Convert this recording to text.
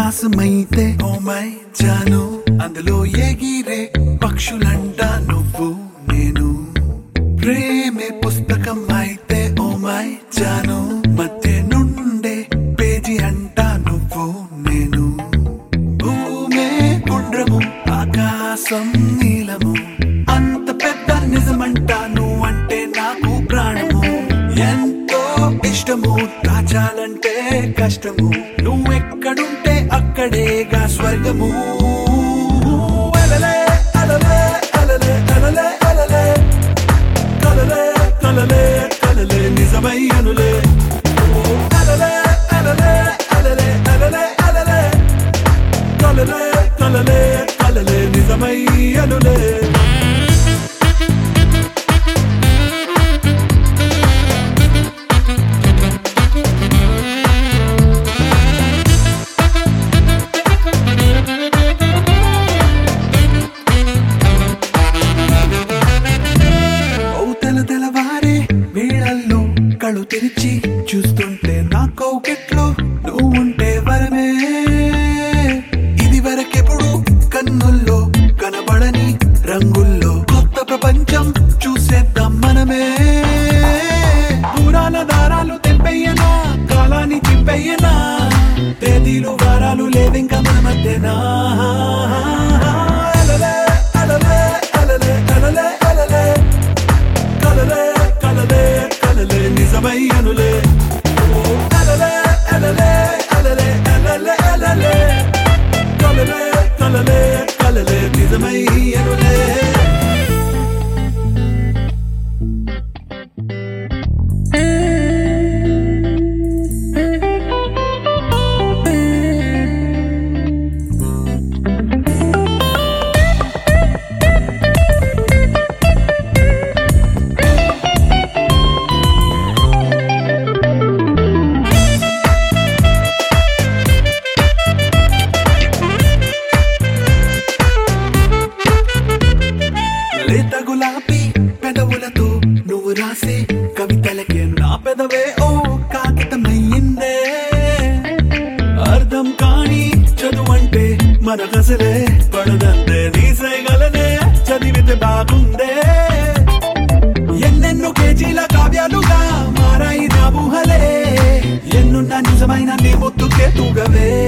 ఆకాశమైతే oh my Janu అందులో ఎగిరే పక్షులంట నువ్వు నేను ప్రేమే పుస్తకం అయితే ఓ మై జాను మధ్య నుండే పేజీ అంట నువ్వు నేను భూమే గుండ్రము ఆకాశం నీలము అంత పెద్ద నిజమంట నువ్వు అంటే నాకు ప్రాణము ఎంతో ఇష్టము దాచాలంటే కష్టము నువ్వెక్కడుంటే అక్కడేగా స్వర్గము అలలే అలలే అలలే అలలే అలలే కలలే కలలే కలలే నిజమై అనులే అలలే అలలే అలలే అలలే అలలే కలలే కలలే కలలే నిజమై అనులే అవుతల తెలవారే వేళల్లో కళ్ళు తెరిచి చూస్తుంటే నా కౌకెట్లో నువ్వు ఉంటే వరమే ఇది వరకెప్పుడు కన్నుల్లో కనబడని రంగుల్లో కొత్త ప్రపంచం చూసేద్దాం మనమే పురాణ దారాలు తెంపెయ్యనా కాలాన్ని చింపెయ్యనా తేదీలు వారాలు లేవింక మన మధ్యనా అలలే అలలే అలలే అలలే అలలే కలలే కలలే కలలే నిజమై అనులే అలలే అలలే అలలే అలలే అలలే కలలే కలలే కలలే నిజమై అనులే లేత గులాబీ పెదవులతో నువ్వు రాసే కవితలకే నా పెదవే ఓ కాగితమయ్యిందే అర్థం కాని చదువంటే మన కసలే పడదంతే నీసేగలనే చదివితే బాగుందే ఎన్నెన్నో కేజీల కావ్యాలుగా మారాయి నా ఊహలే ఎన్నున్న నిజమైన నీ ముద్దుకే తూగవే